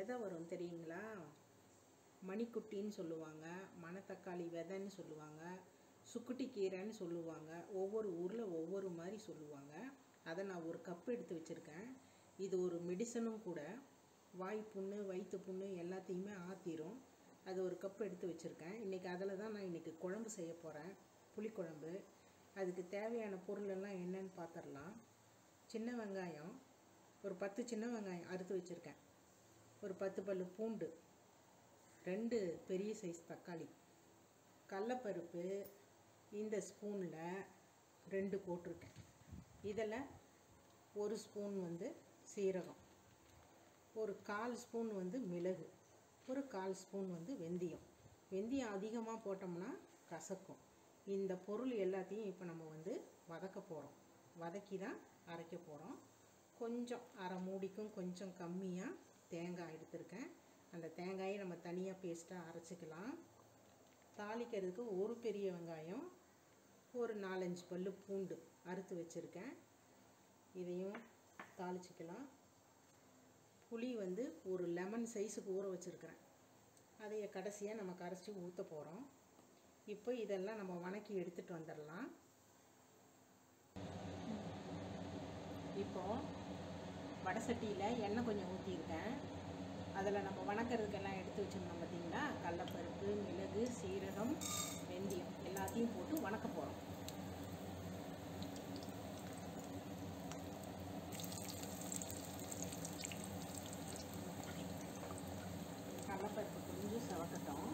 விதை வரும் தெரியுங்களா மணிக்குட்டின்னு சொல்லுவாங்க மணத்தக்காளி விதைன்னு சொல்லுவாங்க சுக்குட்டி கீரைன்னு சொல்லுவாங்க ஒவ்வொரு ஊரில் ஒவ்வொரு மாதிரி சொல்லுவாங்க அதை நான் ஒரு கப் எடுத்து வச்சுருக்கேன் இது ஒரு மெடிசனும் கூட வாய் புண்ணு வயிற்று புண்ணு எல்லாத்தையுமே ஆற்றிரும் அது ஒரு கப் எடுத்து வச்சுருக்கேன் இன்றைக்கி அதில் தான் நான் இன்றைக்கி குழம்பு செய்ய போகிறேன் புளிக்குழம்பு அதுக்கு தேவையான பொருள் எல்லாம் என்னன்னு பார்த்துடலாம் சின்ன வெங்காயம் ஒரு பத்து சின்ன வெங்காயம் அறுத்து வச்சுருக்கேன் ஒரு பத்து பல்லு பூண்டு ரெண்டு பெரிய சைஸ் தக்காளி கடலப்பருப்பு இந்த ஸ்பூனில் ரெண்டு போட்டிருக்கேன் இதில் ஒரு ஸ்பூன் வந்து சீரகம் ஒரு கால் ஸ்பூன் வந்து மிளகு ஒரு கால் ஸ்பூன் வந்து வெந்தயம் வெந்தயம் அதிகமாக போட்டோம்னா கசக்கும் இந்த பொருள் எல்லாத்தையும் இப்போ நம்ம வந்து வதக்க போகிறோம் வதக்கி தான் அரைக்க போகிறோம் கொஞ்சம் அரை மூடிக்கும் கொஞ்சம் கம்மியாக தேங்காய் எடுத்திருக்கேன் அந்த தேங்காயை நம்ம தனியாக பேஸ்ட்டாக அரைச்சிக்கலாம் தாளிக்கிறதுக்கு ஒரு பெரிய வெங்காயம் ஒரு நாலஞ்சு பல்லு பூண்டு அறுத்து வச்சுருக்கேன் இதையும் தாளிச்சிக்கலாம் புளி வந்து ஒரு லெமன் சைஸுக்கு ஊற வச்சுருக்கிறேன் அதைய கடைசியாக நம்ம கரைச்சி ஊற்ற போகிறோம் இப்போ இதெல்லாம் நம்ம வணக்கி எடுத்துகிட்டு வந்துடலாம் இப்போது வடை சட்டியில் எண்ணெய் கொஞ்சம் ஊற்றிருக்கேன் அதில் நம்ம வணக்கிறதுக்கெல்லாம் எடுத்து வச்சுருந்தோம் பார்த்தீங்களா கடலப்பருப்பு மிளகு சீரகம் வெந்தயம் எல்லாத்தையும் போட்டு வணக்க போகிறோம் கடலப்பருப்பு கொஞ்சம் செவக்கட்டும்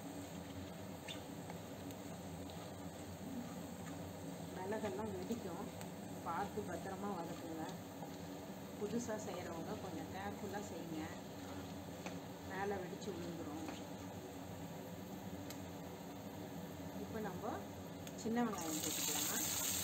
மிளகெல்லாம் வெடிக்கும் பார்த்து பத்திரமா வதக்குங்க புதுசாக செய்கிறவங்க கொஞ்சம் கேர்ஃபுல்லாக செய்யுங்க மேலே வெடித்து விழுந்துடும் இப்போ நம்ம சின்ன வெங்காயம் போட்டுக்கலாம்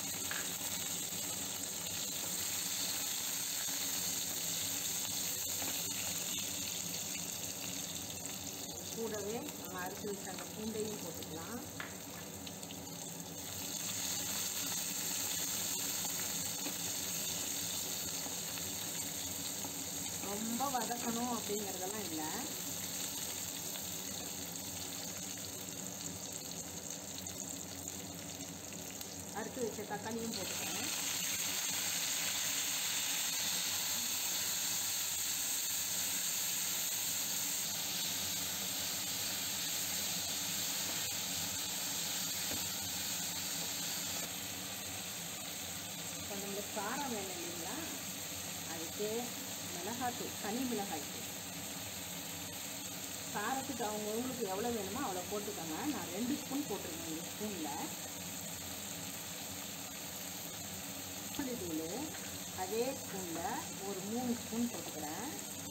கூடவே நம்ம அரைச்சி வச்ச அந்த பூண்டையும் போட்டுக்கலாம் ரொம்ப வதக்கணும் அப்படிங்கிறதெல்லாம் இல்லை அறுத்து வச்ச தக்காளியும் போட்டுக்கிறேன் இப்போ நம்மளுக்கு காரம் வேணும் இல்லைங்களா அதுக்கு மிளகாத்தூள் தனி மிளகாய்த்தூள் காரத்துக்கு அவங்கவுங்களுக்கு எவ்வளோ வேணுமோ அவ்வளோ போட்டுக்கோங்க நான் ரெண்டு ஸ்பூன் போட்டிருக்கேன் இந்த ஸ்பூனில் தூள் அதே ஸ்பூனில் ஒரு மூணு ஸ்பூன் போட்டுக்கிறேன்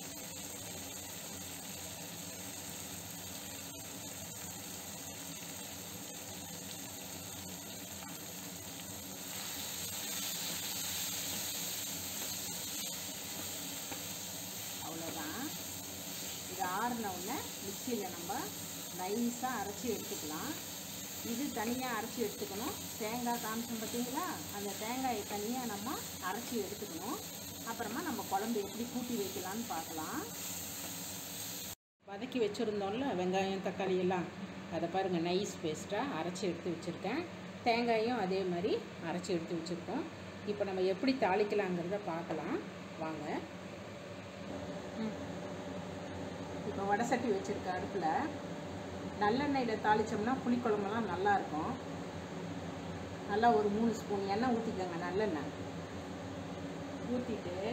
அவ்வளோதான் இது ஆறின உடனே மிக்சியில் நம்ம நைஸாக அரைச்சி எடுத்துக்கலாம் இது தனியாக அரைச்சி எடுத்துக்கணும் தேங்காய் காமிச்சோம் பார்த்தீங்களா அந்த தேங்காயை தனியாக நம்ம அரைச்சி எடுத்துக்கணும் அப்புறமா நம்ம குழம்பு எப்படி கூட்டி வைக்கலான்னு பார்க்கலாம் வதக்கி வச்சுருந்தோம்ல வெங்காயம் தக்காளி எல்லாம் அதை பாருங்கள் நைஸ் பேஸ்ட்டாக அரைச்சி எடுத்து வச்சுருக்கேன் தேங்காயும் அதே மாதிரி அரைச்சி எடுத்து வச்சுருக்கோம் இப்போ நம்ம எப்படி தாளிக்கலாங்கிறத பார்க்கலாம் வாங்க இப்போ வடை சட்டி வச்சுருக்க அடுப்பில் நல்லெண்ணெயில் தாளித்தோம்னா புளிக்குழம்பெல்லாம் நல்லாயிருக்கும் நல்லா ஒரு மூணு ஸ்பூன் எண்ணெய் ஊற்றிக்கோங்க நல்லெண்ணெய் ஊற்றிட்டு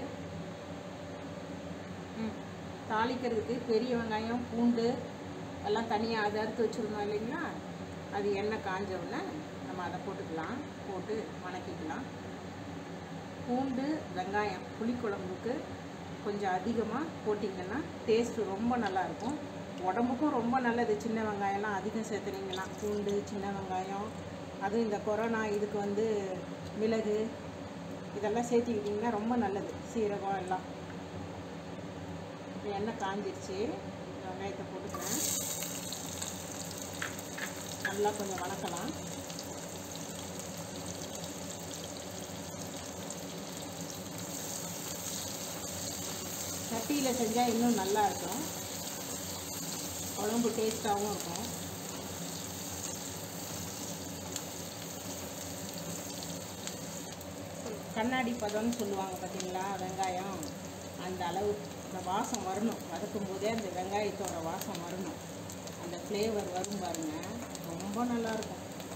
தாளிக்கிறதுக்கு பெரிய வெங்காயம் பூண்டு எல்லாம் தனியாக அதை அறுத்து வச்சுருந்தோம் இல்லைங்களா அது எண்ணெய் காஞ்ச உடனே நம்ம அதை போட்டுக்கலாம் போட்டு வணக்கிக்கலாம் பூண்டு வெங்காயம் புளிக்குழம்புக்கு கொஞ்சம் அதிகமாக போட்டிங்கன்னா டேஸ்ட்டு ரொம்ப நல்லாயிருக்கும் உடம்புக்கும் ரொம்ப நல்லது சின்ன வெங்காயம்லாம் அதிகம் சேர்த்துனீங்கன்னா பூண்டு சின்ன வெங்காயம் அதுவும் இந்த கொரோனா இதுக்கு வந்து மிளகு இதெல்லாம் சேர்த்துக்கிட்டிங்கன்னா ரொம்ப நல்லது சீரகம் எல்லாம் இப்போ எண்ணெய் காஞ்சிருச்சு வெங்காயத்தை போட்டுக்கிறேன் நல்லா கொஞ்சம் வணக்கலாம் சட்டியில் ஸ்டைலில் செஞ்சால் இன்னும் நல்லா இருக்கும் குழம்பு டேஸ்ட்டாகவும் இருக்கும் கண்ணாடி பதம்னு சொல்லுவாங்க பார்த்தீங்களா வெங்காயம் அந்த அளவு அந்த வாசம் வரணும் வதக்கும் போதே அந்த வெங்காயத்தோட வாசம் வரணும் அந்த ஃப்ளேவர் வரும் பாருங்க ரொம்ப நல்லாயிருக்கும்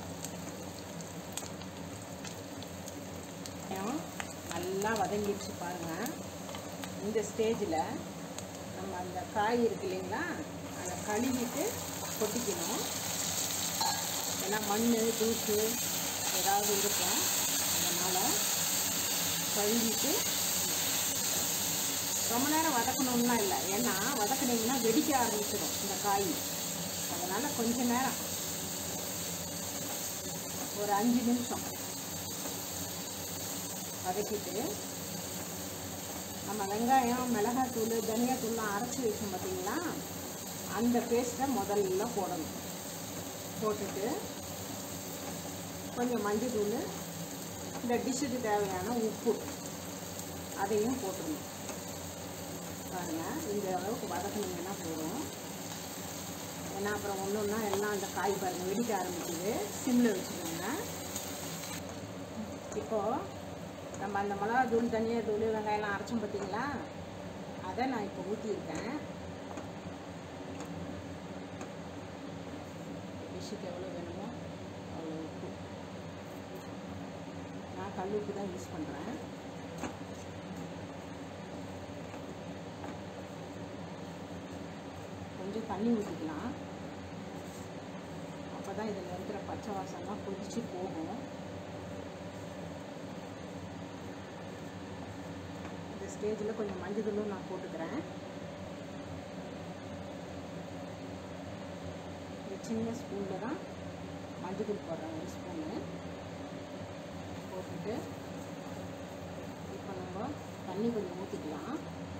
நல்லா வதங்கிடுச்சு பாருங்க இந்த ஸ்டேஜில் நம்ம அந்த காய் இருக்கு இல்லைங்களா அதை கழுவிட்டு கொட்டிக்கணும் ஏன்னா மண் தூசு ஏதாவது இருக்கும் அதனால் கழுவிட்டு ரொம்ப நேரம் வதக்கணும்னா இல்லை ஏன்னா வதக்குனீங்கன்னா வெடிக்க ஆரம்பிச்சிடும் இந்த காய் அதனால் கொஞ்ச நேரம் ஒரு அஞ்சு நிமிஷம் வதக்கிட்டு நம்ம வெங்காயம் மிளகாத்தூள் தனியாத்தூள்லாம் அரைச்சி வச்சோம் பார்த்தீங்களா அந்த பேஸ்ட்டை முதல்ல போடணும் போட்டுட்டு கொஞ்சம் மஞ்சள் தூள் இந்த டிஷ்ஷுக்கு தேவையான உப்பு அதையும் போட்டுடணும் பாருங்கள் இந்த அளவுக்கு வதக்குனீங்கன்னா போதும் ஏன்னா அப்புறம் ஒன்று ஒன்றா எல்லாம் அந்த காய் பாருங்கள் வெடிக்க ஆரம்பிக்குது சிம்மில் வச்சுக்கோங்க இப்போது நம்ம அந்த மிளகா தூள் தனியா தூள் வெங்காயம்லாம் அரைச்சோம் பார்த்தீங்களா அதை நான் இப்போ ஊற்றியிருக்கேன் டிஷ்ஷுக்கு எவ்வளோ வேணுமோ அவ்வளோ உப்பு நான் கல் உப்பு தான் யூஸ் பண்ணுறேன் கொஞ்சம் தண்ணி ஊற்றிக்கலாம் அப்போ தான் இதில் இருக்கிற பச்சை வாசம்லாம் கொதிச்சு போகும் இந்த ஸ்டேஜில் கொஞ்சம் மஞ்சள் தூளும் நான் போட்டுக்கிறேன் இந்த சின்ன ஸ்பூனில் தான் மஞ்சள் தூள் போடுறேன் ஒரு ஸ்பூனு போட்டுட்டு இப்போ நம்ம தண்ணி கொஞ்சம் ஊற்றிக்கலாம்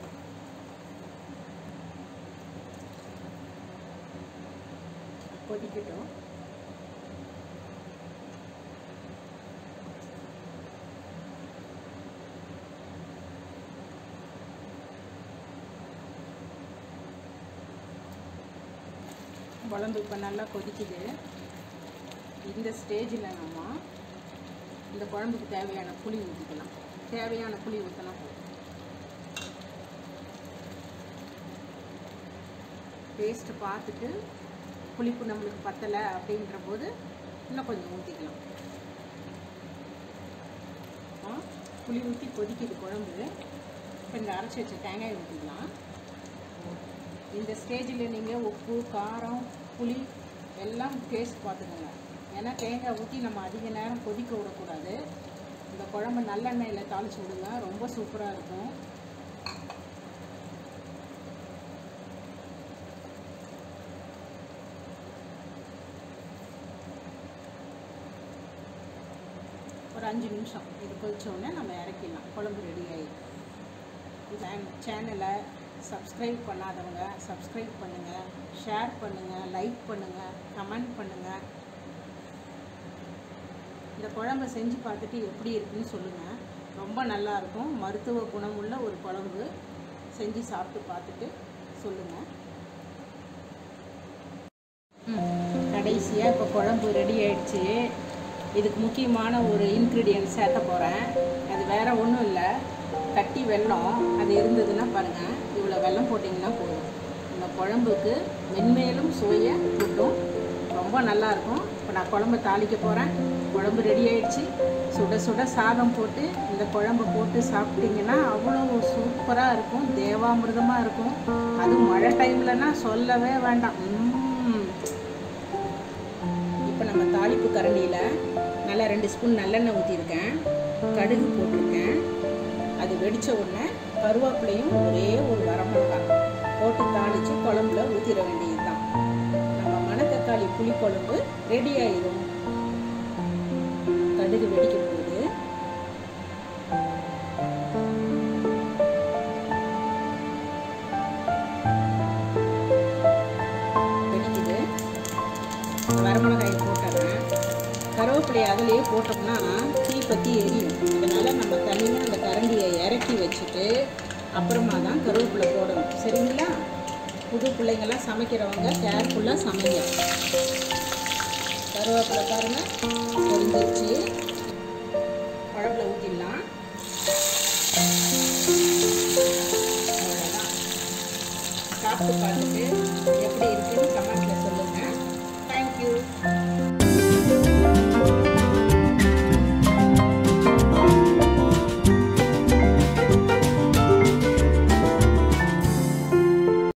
கொதிக்கட்டும் குழம்பு இப்போ நல்லா கொதிக்குது இந்த ஸ்டேஜில் நம்ம இந்த குழம்புக்கு தேவையான புளி ஊற்றிக்கலாம் தேவையான புளி ஊற்றினா போதும் டேஸ்ட்டு பார்த்துட்டு புளிப்பு நம்மளுக்கு பத்தலை அப்படின்ற போது இன்னும் கொஞ்சம் ஊற்றிக்கலாம் ஆ, புளி ஊற்றி கொதிக்குது குழம்பு இப்போ இந்த அரைச்சி வச்ச தேங்காய் ஊற்றிக்கலாம் இந்த ஸ்டேஜில் நீங்கள் உப்பு காரம் புளி எல்லாம் டேஸ்ட் பார்த்துக்கோங்க ஏன்னா தேங்காய் ஊற்றி நம்ம அதிக நேரம் கொதிக்க விடக்கூடாது இந்த குழம்பு நல்லெண்ணெயில் தாளிச்சு விடுங்க ரொம்ப சூப்பராக இருக்கும் ஒரு அஞ்சு நிமிஷம் இது கொதிச்ச உடனே நம்ம இறக்கிடலாம் குழம்பு ரெடி ஆகிடும் சேனலை சப்ஸ்கிரைப் பண்ணாதவங்க சப்ஸ்கிரைப் பண்ணுங்கள் ஷேர் பண்ணுங்கள் லைக் பண்ணுங்கள் கமெண்ட் பண்ணுங்கள் இந்த குழம்பை செஞ்சு பார்த்துட்டு எப்படி இருக்குன்னு சொல்லுங்கள் ரொம்ப நல்லா இருக்கும் மருத்துவ குணமுள்ள ஒரு குழம்பு செஞ்சு சாப்பிட்டு பார்த்துட்டு சொல்லுங்கள் கடைசியாக இப்போ குழம்பு ரெடி ஆயிடுச்சு இதுக்கு முக்கியமான ஒரு இன்க்ரீடியன்ட் சேர்த்த போகிறேன் அது வேற ஒன்றும் இல்லை கட்டி வெல்லம் அது இருந்ததுன்னா பாருங்கள் இவ்வளோ வெல்லம் போட்டிங்கன்னா போதும் இந்த குழம்புக்கு மென்மேலும் சுவையை கூட்டும் ரொம்ப நல்லாயிருக்கும் இப்போ நான் குழம்பு தாளிக்க போகிறேன் குழம்பு ரெடி ஆயிடுச்சு சுட சுட சாதம் போட்டு இந்த குழம்பு போட்டு சாப்பிட்டீங்கன்னா அவ்வளோ சூப்பராக இருக்கும் தேவாமிர்தமாக இருக்கும் அதுவும் மழை டைம்லனா சொல்லவே வேண்டாம் ம்ம். இப்போ நம்ம தாளிப்பு கரண்டியில் நல்லா ரெண்டு ஸ்பூன் நல்லெண்ணெய் ஊற்றிருக்கேன் கடுகு போட்டிருக்கேன் அது வெடித்த உடனே கருவேப்பிலையும் ஒரே ஒரு வரமிளகாய் போட்டு தாளித்து குழம்புல ஊற்றிட வேண்டியது தான் நம்ம மணத்தக்காளி புளிக்குழம்பு ரெடி ஆயிடும் கடுகு வெடிக்க போகுது வெடிக்குது வரமிளகாயை போட்டுறேன் கருவேப்பிலையை அதிலேயே போட்டோம்னா தீ பற்றி எரியும் அதனால் நம்ம தனியாக அந்த கரண்டியை இறக்கி வச்சுட்டு அப்புறமா தான் கருவேப்பிலை போடணும் சரிங்களா புது பிள்ளைங்கள்லாம் சமைக்கிறவங்க கேர்ஃபுல்லாக சமைங்க கருவேப்பிலை பாருங்கள் பொரிஞ்சிருச்சு குழம்புல ஊற்றிடலாம் அவ்வளோதான் சாப்பிட்டு பார்த்துட்டு எப்படி